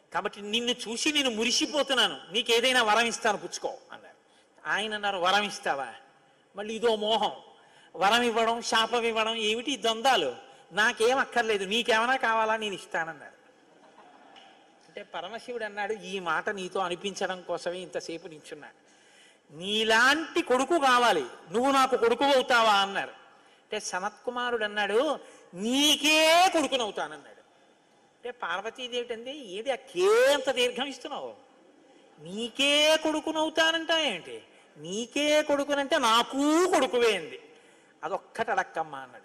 కాబట్టి నిన్ను చూసి నేను మురిసిపోతున్నాను నీకేదైనా వరం ఇస్తాను పుచ్చుకో అన్నారు ఆయన అన్నారు వరం ఇస్తావా మళ్ళీ ఇదో మోహం వరం ఇవ్వడం శాపం ఇవ్వడం ఏమిటి ఈ ద్వంద్వాలు నాకేం అక్కర్లేదు నీకేమైనా కావాలా నేను ఇస్తానన్నారు అంటే పరమశివుడు అన్నాడు ఈ మాట నీతో అనిపించడం కోసమే ఇంతసేపు నించున్నా నీలాంటి కొడుకు కావాలి నువ్వు నాకు కొడుకు అవుతావా అన్నారు అంటే సనత్కుమారుడు అన్నాడు నీకే కొడుకునవుతానన్నాడు అంటే పార్వతీదేవి అంటే ఏది ఆ కే అంత దీర్ఘం ఇస్తున్నావు నీకే కొడుకునవుతానంటా ఏంటి నీకే కొడుకునంటే నాకు కొడుకువే అంది అదొక్కటి అడక్కమ్మా అన్నాడు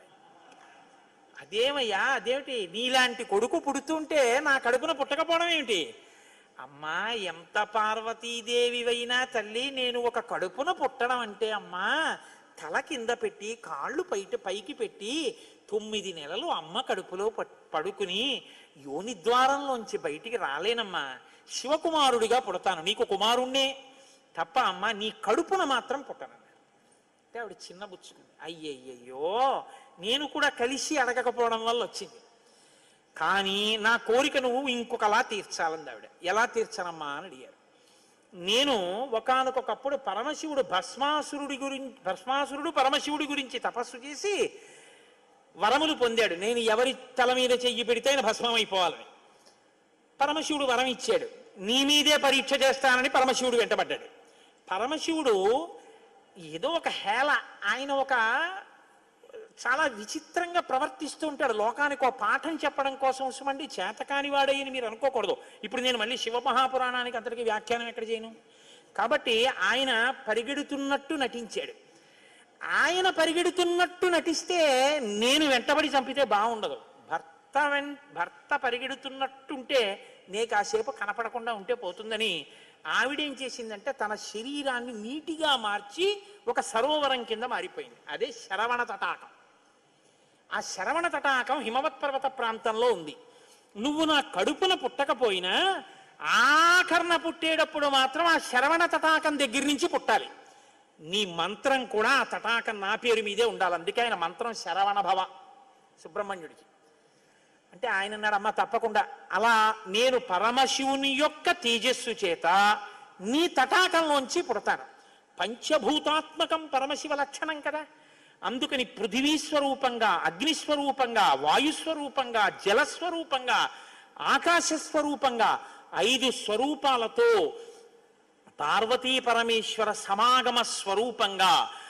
అదేమయ్యా అదేమిటి నీలాంటి కొడుకు పుడుతుంటే నా కడుపున పుట్టకపోవడం ఏమిటి అమ్మా ఎంత పార్వతీదేవివైనా తల్లి నేను ఒక కడుపున పుట్టడం అంటే అమ్మా తల కింద పెట్టి కాళ్ళు పైట పైకి పెట్టి తొమ్మిది నెలలు అమ్మ కడుపులో పట్- పడుకుని యోని ద్వారంలోంచి బయటికి రాలేనమ్మా శివకుమారుడిగా పుడతాను నీకు కుమారుణ్ణే తప్ప అమ్మ నీ కడుపున మాత్రం పుట్టనన్నాడు అంటే ఆవిడ చిన్న బుచ్చుకుంది అయ్యయ్యయ్యో నేను కూడా కలిసి అడగకపోవడం వల్ల వచ్చింది కానీ నా కోరిక నువ్వు ఇంకొకలా తీర్చాలంది ఆవిడ ఎలా తీర్చనమ్మా అని అడిగారు నేను ఒకానొకప్పుడు పరమశివుడు భస్మాసురుడి గురించి భస్మాసురుడు పరమశివుడి గురించి తపస్సు చేసి వరములు పొందాడు నేను ఎవరి తల మీద చెయ్యి పెడితే ఆయన భస్మం అయిపోవాలని పరమశివుడు వరం ఇచ్చాడు నీ మీదే పరీక్ష చేస్తానని పరమశివుడు వెంటబడ్డాడు పరమశివుడు ఏదో ఒక హేళ ఆయన ఒక చాలా విచిత్రంగా ప్రవర్తిస్తూ ఉంటాడు లోకానికి ఒక పాఠం చెప్పడం కోసం సుమండి చేతకాని వాడయ్యని మీరు అనుకోకూడదు ఇప్పుడు నేను మళ్ళీ శివమహాపురాణానికి అంతటికి వ్యాఖ్యానం ఎక్కడ చేయను కాబట్టి ఆయన పరిగెడుతున్నట్టు నటించాడు ఆయన పరిగెడుతున్నట్టు నటిస్తే నేను వెంటబడి చంపితే బాగుండదు భర్త వెం భర్త పరిగెడుతున్నట్టుంటే నే కాసేపు కనపడకుండా ఉంటే పోతుందని ఆవిడేం చేసిందంటే తన శరీరాన్ని నీటిగా మార్చి ఒక సరోవరం కింద మారిపోయింది అదే శరవణ తటాకం ఆ శరవణ తటాకం హిమవత్ పర్వత ప్రాంతంలో ఉంది నువ్వు నా కడుపున పుట్టకపోయినా ఆఖరణ పుట్టేటప్పుడు మాత్రం ఆ శరవణ తటాకం దగ్గర నుంచి పుట్టాలి నీ మంత్రం కూడా ఆ తటాకం నా పేరు మీదే ఉండాలి అందుకే ఆయన మంత్రం శరవణ భవ సుబ్రహ్మణ్యుడికి అంటే ఆయన అన్నాడు అమ్మ తప్పకుండా అలా నేను పరమశివుని యొక్క తేజస్సు చేత నీ తటాకంలోంచి పుడతాను పంచభూతాత్మకం పరమశివ లక్షణం కదా అందుకని పృథివీ స్వరూపంగా అగ్నిస్వరూపంగా వాయుస్వరూపంగా జలస్వరూపంగా ఆకాశ స్వరూపంగా ఐదు స్వరూపాలతో పార్వతీ పరమేశ్వర సమాగమ స్వరూపంగా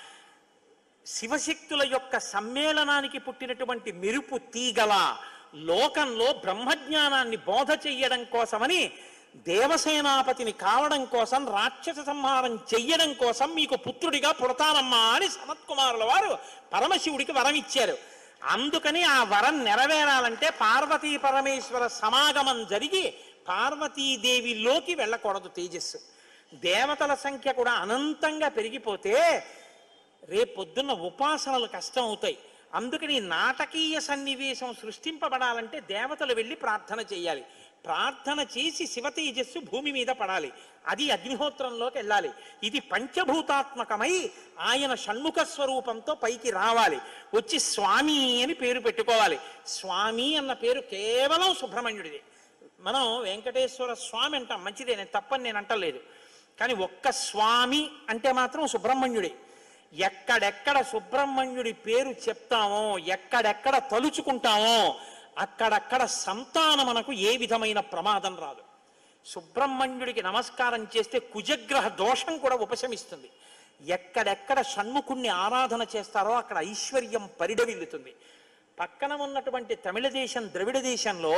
శివశక్తుల యొక్క సమ్మేళనానికి పుట్టినటువంటి మెరుపు తీగల లోకంలో బ్రహ్మజ్ఞానాన్ని బోధ చెయ్యడం కోసమని దేవసేనాపతిని కావడం కోసం రాక్షస సంహారం చెయ్యడం కోసం మీకు పుత్రుడిగా పుడతానమ్మా అని సనత్కుమారుల వారు పరమశివుడికి వరం ఇచ్చారు అందుకని ఆ వరం నెరవేరాలంటే పార్వతీ పరమేశ్వర సమాగమం జరిగి పార్వతీదేవిలోకి వెళ్ళకూడదు తేజస్సు దేవతల సంఖ్య కూడా అనంతంగా పెరిగిపోతే రేపొద్దున్న ఉపాసనలు కష్టం అవుతాయి అందుకని నాటకీయ సన్నివేశం సృష్టింపబడాలంటే దేవతలు వెళ్ళి ప్రార్థన చేయాలి ప్రార్థన చేసి శివ తేజస్సు భూమి మీద పడాలి అది అగ్నిహోత్రంలోకి వెళ్ళాలి ఇది పంచభూతాత్మకమై ఆయన షణ్ముఖ స్వరూపంతో పైకి రావాలి వచ్చి స్వామి అని పేరు పెట్టుకోవాలి స్వామి అన్న పేరు కేవలం సుబ్రహ్మణ్యుడిది మనం వెంకటేశ్వర స్వామి అంటాం మంచిదే నేను తప్పని నేను అంటలేదు కానీ ఒక్క స్వామి అంటే మాత్రం సుబ్రహ్మణ్యుడే ఎక్కడెక్కడ సుబ్రహ్మణ్యుడి పేరు చెప్తామో ఎక్కడెక్కడ తలుచుకుంటామో అక్కడక్కడ సంతానమునకు ఏ విధమైన ప్రమాదం రాదు సుబ్రహ్మణ్యుడికి నమస్కారం చేస్తే కుజగ్రహ దోషం కూడా ఉపశమిస్తుంది ఎక్కడెక్కడ షణ్ముఖుణ్ణి ఆరాధన చేస్తారో అక్కడ ఐశ్వర్యం పరిడవిల్లుతుంది పక్కన ఉన్నటువంటి తమిళ దేశం ద్రవిడ దేశంలో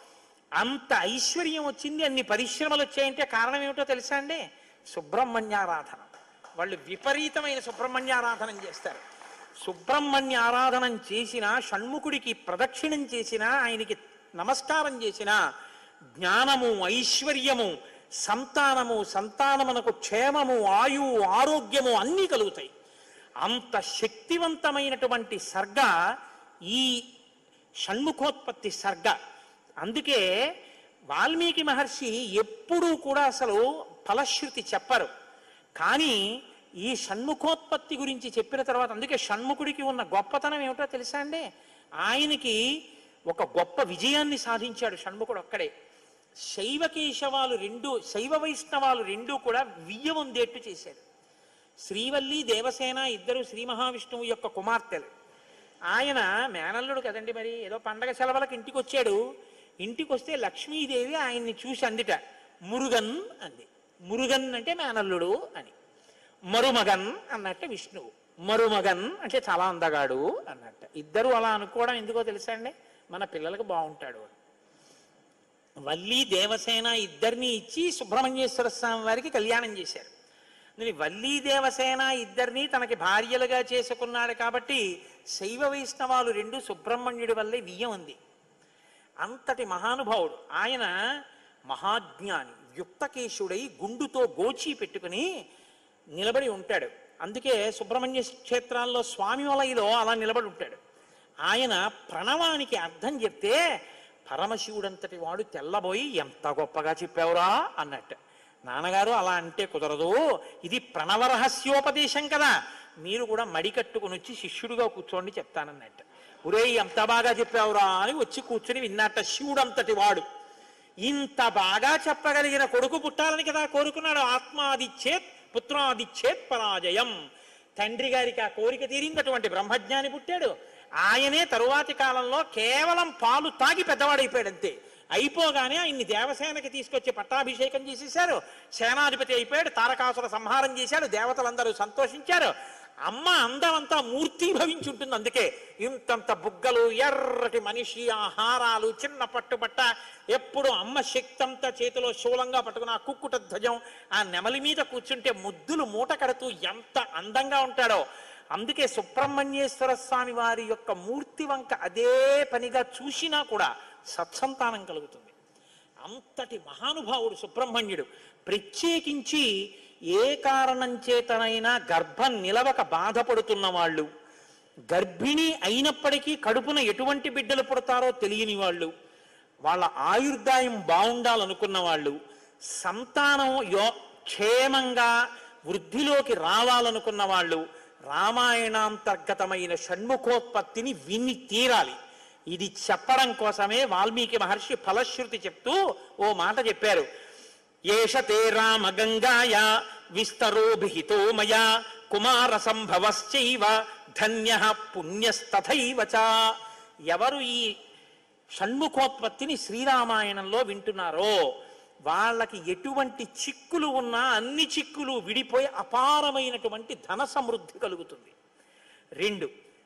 అంత ఐశ్వర్యం వచ్చింది అన్ని పరిశ్రమలు వచ్చాయంటే కారణం ఏమిటో తెలుసా అండి సుబ్రహ్మణ్యారాధన వాళ్ళు విపరీతమైన సుబ్రహ్మణ్యారాధన చేస్తారు సుబ్రహ్మణ్య ఆరాధనం చేసిన షణ్ముఖుడికి ప్రదక్షిణం చేసిన ఆయనకి నమస్కారం చేసిన జ్ఞానము ఐశ్వర్యము సంతానము సంతానమునకు క్షేమము ఆయువు ఆరోగ్యము అన్నీ కలుగుతాయి అంత శక్తివంతమైనటువంటి సర్గ ఈ షణ్ముఖోత్పత్తి సర్గ అందుకే వాల్మీకి మహర్షి ఎప్పుడూ కూడా అసలు ఫలశ్రుతి చెప్పరు కానీ ఈ షణ్ముఖోత్పత్తి గురించి చెప్పిన తర్వాత అందుకే షణ్ముఖుడికి ఉన్న గొప్పతనం ఏమిటో తెలుసా అండి ఆయనకి ఒక గొప్ప విజయాన్ని సాధించాడు షణ్ముఖుడు ఒక్కడే శైవకేశవాలు రెండు శైవ వైష్ణవాలు రెండు కూడా వియ్య ఉందేట్టు చేశారు శ్రీవల్లి దేవసేన ఇద్దరు శ్రీ మహావిష్ణువు యొక్క కుమార్తెలు ఆయన మేనల్లుడు కదండి మరి ఏదో పండగ సెలవులకు ఇంటికి వచ్చాడు ఇంటికి వస్తే లక్ష్మీదేవి ఆయన్ని చూసి అందిట మురుగన్ అంది మురుగన్ అంటే మేనల్లుడు అని మరుమగన్ అన్నట్టు విష్ణువు మరుమగన్ అంటే చాలా అందగాడు అన్నట్టు ఇద్దరు అలా అనుకోవడం ఎందుకో తెలుసా అండి మన పిల్లలకు బాగుంటాడు అని వల్లి దేవసేన ఇద్దరిని ఇచ్చి సుబ్రహ్మణ్యేశ్వర స్వామి వారికి కళ్యాణం చేశారు మరి వల్లి దేవసేన ఇద్దరిని తనకి భార్యలుగా చేసుకున్నాడు కాబట్టి శైవ వైష్ణవాలు రెండు సుబ్రహ్మణ్యుడి వల్లే వియ్యం ఉంది అంతటి మహానుభావుడు ఆయన మహాజ్ఞాని యుక్తకేశుడై గుండుతో గోచి పెట్టుకుని నిలబడి ఉంటాడు అందుకే సుబ్రహ్మణ్య క్షేత్రాల్లో స్వామి వలయలో అలా నిలబడి ఉంటాడు ఆయన ప్రణవానికి అర్థం చెప్తే పరమశివుడంతటి వాడు తెల్లబోయి ఎంత గొప్పగా చెప్పావురా అన్నట్టు నాన్నగారు అలా అంటే కుదరదు ఇది ప్రణవ రహస్యోపదేశం కదా మీరు కూడా మడి కట్టుకుని వచ్చి శిష్యుడిగా కూర్చోండి చెప్తానన్నట్టు ఒరే ఎంత బాగా చెప్పావురా అని వచ్చి కూర్చుని విన్నట్ట శివుడంతటి వాడు ఇంత బాగా చెప్పగలిగిన కొడుకు పుట్టాలని కదా కోరుకున్నాడు ఆత్మాదిచ్చేత్ పుత్రాదిచ్చేత్ పరాజయం తండ్రి గారికి ఆ కోరిక తీరిందటువంటి బ్రహ్మజ్ఞాని పుట్టాడు ఆయనే తరువాతి కాలంలో కేవలం పాలు తాగి పెద్దవాడైపోయాడు అంతే అయిపోగానే ఆయన్ని దేవసేనకి తీసుకొచ్చి పట్టాభిషేకం చేసేశారు సేనాధిపతి అయిపోయాడు తారకాసుర సంహారం చేశాడు దేవతలందరూ సంతోషించారు అమ్మ అందమంతా మూర్తీభవించి ఉంటుంది అందుకే ఇంతంత బుగ్గలు ఎర్రటి మనిషి ఆహారాలు చిన్న పట్టుబట్ట ఎప్పుడు అమ్మ శక్తి అంతా చేతిలో శూలంగా పట్టుకుని ఆ కుక్కుట ధ్వజం ఆ నెమలి మీద కూర్చుంటే ముద్దులు మూట కడుతూ ఎంత అందంగా ఉంటాడో అందుకే సుబ్రహ్మణ్యేశ్వర స్వామి వారి యొక్క మూర్తి వంక అదే పనిగా చూసినా కూడా సత్సంతానం కలుగుతుంది అంతటి మహానుభావుడు సుబ్రహ్మణ్యుడు ప్రత్యేకించి ఏ కారణం చేతనైనా గర్భం నిలవక బాధపడుతున్న వాళ్ళు గర్భిణి అయినప్పటికీ కడుపున ఎటువంటి బిడ్డలు పుడతారో తెలియని వాళ్ళు వాళ్ళ ఆయుర్దాయం బాగుండాలనుకున్న వాళ్ళు సంతానం యో క్షేమంగా వృద్ధిలోకి రావాలనుకున్న వాళ్ళు రామాయణాంతర్గతమైన షణ్ముఖోత్పత్తిని విని తీరాలి ఇది చెప్పడం కోసమే వాల్మీకి మహర్షి ఫలశ్రుతి చెప్తూ ఓ మాట చెప్పారు ఏష తే రామ గంగాయ విస్తరోభిహితో మయా కుమార సంభవశ్చైవ ధన్య పుణ్యస్తథైవ చ ఎవరు ఈ షణ్ముఖోత్పత్తిని శ్రీరామాయణంలో వింటున్నారో వాళ్ళకి ఎటువంటి చిక్కులు ఉన్నా అన్ని చిక్కులు విడిపోయి అపారమైనటువంటి ధన సమృద్ధి కలుగుతుంది రెండు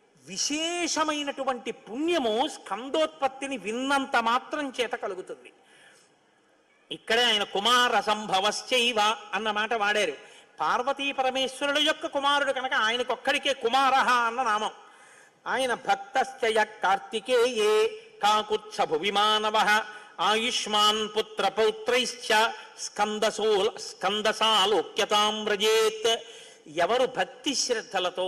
విశేషమైనటువంటి పుణ్యము స్కందోత్పత్తిని విన్నంత మాత్రం చేత కలుగుతుంది ఇక్కడే ఆయన కుమార సంభవశ్చైవ అన్న మాట వాడారు పార్వతీ పరమేశ్వరుడు యొక్క కుమారుడు కనుక ఆయనకొక్కడికే కుమారహ అన్న నామం ఆయన భక్తశ్చయ కార్తికేయే కాకుత్సభు విమానవ ఆయుష్మాన్ పుత్ర పౌత్రైశ్చ స్కందసో స్కందసాలోక్యతాం వ్రజేత్ ఎవరు భక్తి శ్రద్ధలతో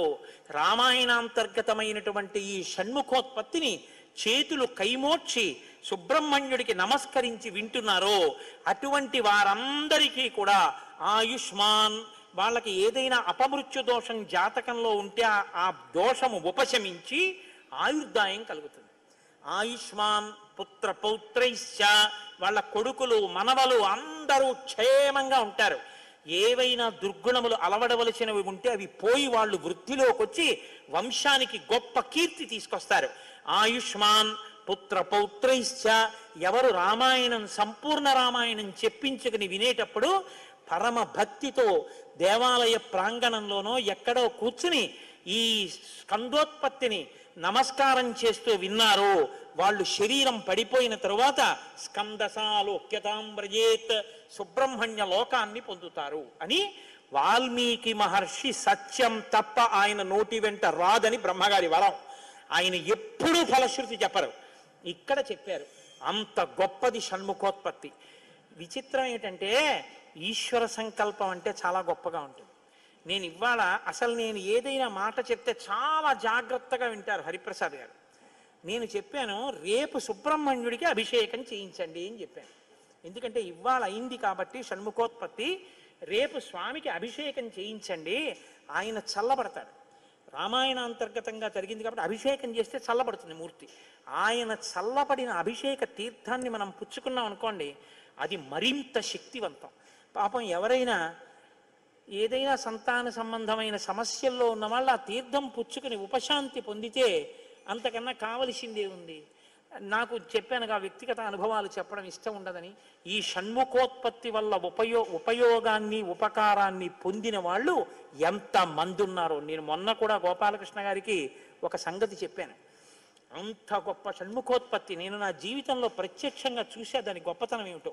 రామాయణాంతర్గతమైనటువంటి ఈ షణ్ముఖోత్పత్తిని చేతులు కైమోడ్చి సుబ్రహ్మణ్యుడికి నమస్కరించి వింటున్నారో అటువంటి వారందరికీ కూడా ఆయుష్మాన్ వాళ్ళకి ఏదైనా అపమృత్యు దోషం జాతకంలో ఉంటే ఆ- ఆ దోషము ఉపశమించి ఆయుర్దాయం కలుగుతుంది ఆయుష్మాన్ పుత్ర పౌత్రైశ్చ వాళ్ళ కొడుకులు మనవలు అందరూ క్షేమంగా ఉంటారు ఏవైనా దుర్గుణములు అలవడవలసినవి ఉంటే అవి పోయి వాళ్ళు వృద్ధిలోకి వచ్చి వంశానికి గొప్ప కీర్తి తీసుకొస్తారు ఆయుష్మాన్ పుత్ర పౌత్రైశ్చ ఎవరు రామాయణం సంపూర్ణ రామాయణం చెప్పించుకుని వినేటప్పుడు పరమ భక్తితో దేవాలయ ప్రాంగణంలోనో ఎక్కడో కూర్చుని ఈ స్కందోత్పత్తిని నమస్కారం చేస్తూ విన్నారో వాళ్ళు శరీరం పడిపోయిన తరువాత స్కందసాలోక్యతాం వ్రజేత్ సుబ్రహ్మణ్య లోకాన్ని పొందుతారు అని వాల్మీకి మహర్షి సత్యం తప్ప ఆయన నోటి వెంట రాదని బ్రహ్మగారి వరం ఆయన ఎప్పుడూ ఫలశ్రుతి చెప్పరు ఇక్కడ చెప్పారు అంత గొప్పది షణ్ముఖోత్పత్తి విచిత్రం ఏంటంటే ఈశ్వర సంకల్పం అంటే చాలా గొప్పగా ఉంటుంది నేను ఇవాళ అసలు నేను ఏదైనా మాట చెప్తే చాలా జాగ్రత్తగా వింటారు హరిప్రసాద్ గారు నేను చెప్పాను రేపు సుబ్రహ్మణ్యుడికి అభిషేకం చేయించండి అని చెప్పాను ఎందుకంటే ఇవాళ అయింది కాబట్టి షణ్ముఖోత్పత్తి రేపు స్వామికి అభిషేకం చేయించండి ఆయన చల్లబడతాడు రామాయణ అంతర్గతంగా జరిగింది కాబట్టి అభిషేకం చేస్తే చల్లబడుతుంది మూర్తి ఆయన చల్లబడిన అభిషేక తీర్థాన్ని మనం పుచ్చుకున్నాం అనుకోండి అది మరింత శక్తివంతం పాపం ఎవరైనా ఏదైనా సంతాన సంబంధమైన సమస్యల్లో ఉన్న వాళ్ళు ఆ తీర్థం పుచ్చుకుని ఉపశాంతి పొందితే అంతకన్నా కావలసిందే ఉంది నాకు చెప్పానుగా వ్యక్తిగత అనుభవాలు చెప్పడం ఇష్టం ఉండదని ఈ షణ్ముఖోత్పత్తి వల్ల ఉపయో ఉపయోగాన్ని ఉపకారాన్ని పొందిన వాళ్ళు ఎంత మంది ఉన్నారో నేను మొన్న కూడా గోపాలకృష్ణ గారికి ఒక సంగతి చెప్పాను అంత గొప్ప షణ్ముఖోత్పత్తి నేను నా జీవితంలో ప్రత్యక్షంగా చూసా దాని గొప్పతనం ఏమిటో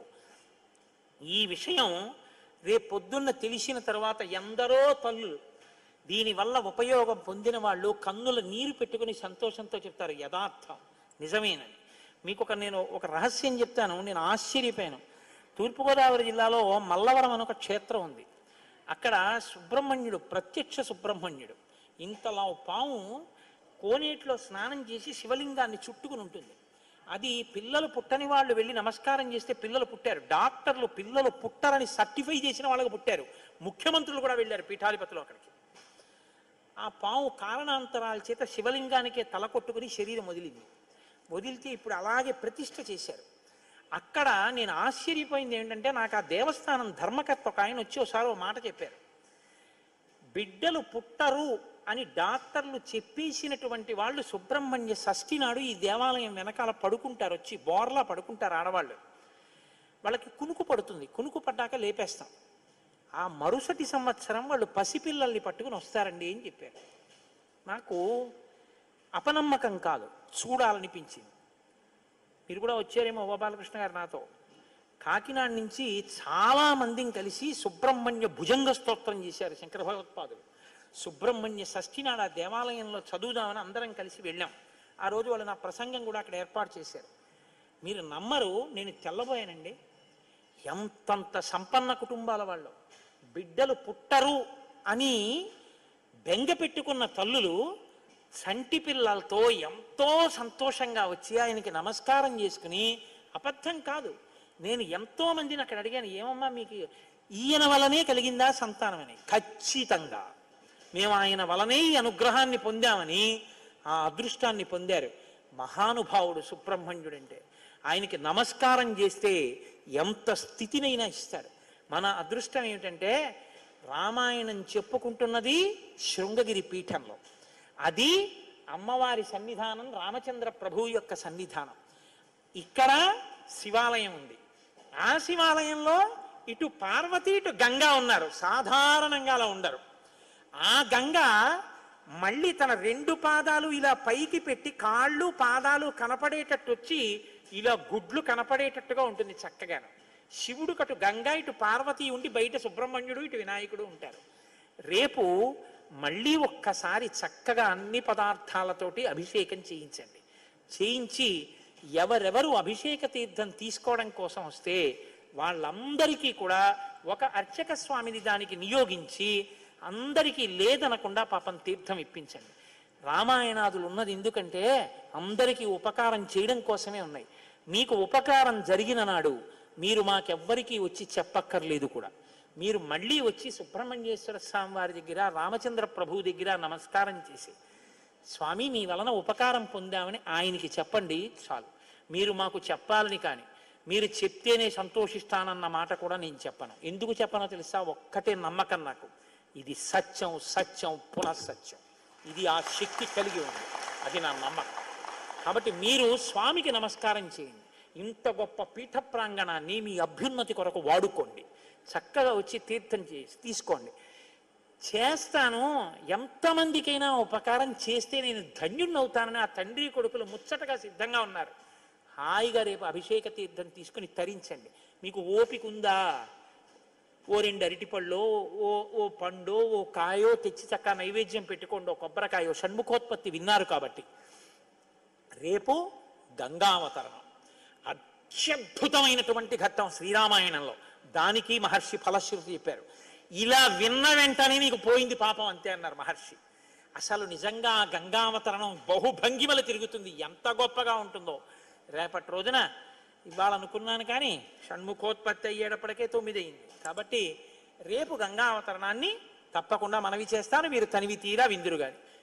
ఈ విషయం రేపు పొద్దున్న తెలిసిన తర్వాత ఎందరో తల్లులు దీనివల్ల ఉపయోగం పొందిన వాళ్ళు కన్నుల నీరు పెట్టుకుని సంతోషంతో చెప్తారు యథార్థం నిజమేనని మీకు ఒక నేను ఒక రహస్యం చెప్తాను నేను ఆశ్చర్యపోయాను తూర్పుగోదావరి జిల్లాలో మల్లవరం అని ఒక క్షేత్రం ఉంది అక్కడ సుబ్రహ్మణ్యుడు ప్రత్యక్ష సుబ్రహ్మణ్యుడు ఇంతలా పాము కోనేటిలో స్నానం చేసి శివలింగాన్ని చుట్టుకుని ఉంటుంది అది పిల్లలు పుట్టని వాళ్ళు వెళ్ళి నమస్కారం చేస్తే పిల్లలు పుట్టారు డాక్టర్లు పిల్లలు పుట్టరని సర్టిఫై చేసిన వాళ్ళకి పుట్టారు ముఖ్యమంత్రులు కూడా వెళ్ళారు పీఠాధిపతులు అక్కడికి ఆ పాము కారణాంతరాల చేత శివలింగానికే తల కొట్టుకుని శరీరం వదిలింది వదిలితే ఇప్పుడు అలాగే ప్రతిష్ఠ చేశారు అక్కడ నేను ఆశ్చర్యపోయింది ఏంటంటే నాకు ఆ దేవస్థానం ధర్మకర్త ఒక ఆయన వచ్చి ఒకసారి ఓ మాట చెప్పారు బిడ్డలు పుట్టరు అని డాక్టర్లు చెప్పేసినటువంటి వాళ్ళు సుబ్రహ్మణ్య షష్ఠి నాడు ఈ దేవాలయం వెనకాల పడుకుంటారు వచ్చి బోర్లా పడుకుంటారు ఆడవాళ్ళు వాళ్ళకి కునుకు పడుతుంది కునుకు పడ్డాక లేపేస్తాం ఆ మరుసటి సంవత్సరం వాళ్ళు పసిపిల్లల్ని పట్టుకుని వస్తారండి అని చెప్పారు నాకు అపనమ్మకం కాదు చూడాలనిపించింది మీరు కూడా వచ్చారేమో గోపాలకృష్ణ గారు నాతో కాకినాడ నుంచి చాలా మందిని కలిసి సుబ్రహ్మణ్య భుజంగ స్తోత్రం చేశారు శంకర భగవత్పాదులు సుబ్రహ్మణ్య షష్ఠి నాడు ఆ దేవాలయంలో చదువుదామని అందరం కలిసి వెళ్ళాం ఆ రోజు వాళ్ళు నా ప్రసంగం కూడా అక్కడ ఏర్పాటు చేశారు మీరు నమ్మరు నేను తెల్లబోయానండి ఎంతంత సంపన్న కుటుంబాల వాళ్ళు బిడ్డలు పుట్టరు అని బెంగ పెట్టుకున్న తల్లులు సంటి పిల్లలతో ఎంతో సంతోషంగా వచ్చి ఆయనకి నమస్కారం చేసుకుని అబద్ధం కాదు నేను ఎంతో మందిని అక్కడ అడిగాను ఏమమ్మా మీకు ఈయన వలనే కలిగిందా సంతానం అని ఖచ్చితంగా మేము ఆయన వలనే ఈ అనుగ్రహాన్ని పొందామని ఆ అదృష్టాన్ని పొందారు మహానుభావుడు సుబ్రహ్మణ్యుడు అంటే ఆయనకి నమస్కారం చేస్తే ఎంత స్థితినైనా ఇస్తాడు మన అదృష్టం ఏమిటంటే రామాయణం చెప్పుకుంటున్నది శృంగగిరి పీఠంలో అది అమ్మవారి సన్నిధానం రామచంద్ర ప్రభువు యొక్క సన్నిధానం ఇక్కడ శివాలయం ఉంది ఆ శివాలయంలో ఇటు పార్వతి ఇటు గంగా ఉన్నారు సాధారణంగా అలా ఉండరు ఆ గంగ మళ్ళీ తన రెండు పాదాలు ఇలా పైకి పెట్టి కాళ్ళు పాదాలు కనపడేటట్టు వచ్చి ఇలా గుడ్లు కనపడేటట్టుగా ఉంటుంది చక్కగాను శివుడు కటు గంగా ఇటు పార్వతి ఉండి బయట సుబ్రహ్మణ్యుడు ఇటు వినాయకుడు ఉంటారు రేపు మళ్ళీ ఒక్కసారి చక్కగా అన్ని పదార్థాలతోటి అభిషేకం చేయించండి చేయించి ఎవరెవరు అభిషేక తీర్థం తీసుకోవడం కోసం వస్తే వాళ్ళందరికీ కూడా ఒక అర్చక స్వామిని దానికి నియోగించి అందరికీ లేదనకుండా పాపం తీర్థం ఇప్పించండి రామాయణాదులు ఉన్నది ఎందుకంటే అందరికీ ఉపకారం చేయడం కోసమే ఉన్నాయి మీకు ఉపకారం జరిగిన నాడు మీరు మాకెవ్వరికీ వచ్చి చెప్పక్కర్లేదు కూడా మీరు మళ్ళీ వచ్చి సుబ్రహ్మణ్యేశ్వర స్వామి వారి దగ్గర రామచంద్ర ప్రభువు దగ్గర నమస్కారం చేసి స్వామి మీ వలన ఉపకారం పొందామని ఆయనకి చెప్పండి చాలు మీరు మాకు చెప్పాలని కానీ మీరు చెప్తేనే సంతోషిస్తానన్న మాట కూడా నేను చెప్పను ఎందుకు చెప్పనో తెలుసా ఒక్కటే నమ్మకం నాకు ఇది సత్యం సత్యం పునఃసత్యం ఇది ఆ శక్తి కలిగి ఉంది అది నా నమ్మకం కాబట్టి మీరు స్వామికి నమస్కారం చేయండి ఇంత గొప్ప పీఠ ప్రాంగణాన్ని మీ అభ్యున్నతి కొరకు వాడుకోండి చక్కగా వచ్చి తీర్థం చేసి తీసుకోండి చేస్తాను ఎంతమందికైనా ఉపకారం చేస్తే నేను ధన్యుణ్ణవుతానని ఆ తండ్రి కొడుకులు ముచ్చటగా సిద్ధంగా ఉన్నారు హాయిగా రేపు అభిషేక తీర్థం తీసుకుని తరించండి మీకు ఓపిక ఉందా ఓ రెండు అరటిపళ్ళు ఓ ఓ పండు ఓ కాయో తెచ్చి చక్క నైవేద్యం పెట్టుకోండి ఓ కొబ్బరికాయో షణ్ముఖోత్పత్తి విన్నారు కాబట్టి రేపు గంగావతరణం అత్యద్భుతమైనటువంటి ఘట్టం శ్రీరామాయణంలో దానికి మహర్షి ఫలశ్రుతి చెప్పారు ఇలా విన్న వెంటనే మీకు పోయింది పాపం అంతే అన్నారు మహర్షి అసలు నిజంగా ఆ గంగావతరణం బహుభంగిమలు తిరుగుతుంది ఎంత గొప్పగా ఉంటుందో రేపటి రోజున ఇవాళ అనుకున్నాను కానీ షణ్ముఖోత్పత్తి అయ్యేటప్పటికే తొమ్మిది అయింది కాబట్టి రేపు గంగా అవతరణాన్ని తప్పకుండా మనవి చేస్తాను మీరు తనివి తీరా విందురు గాని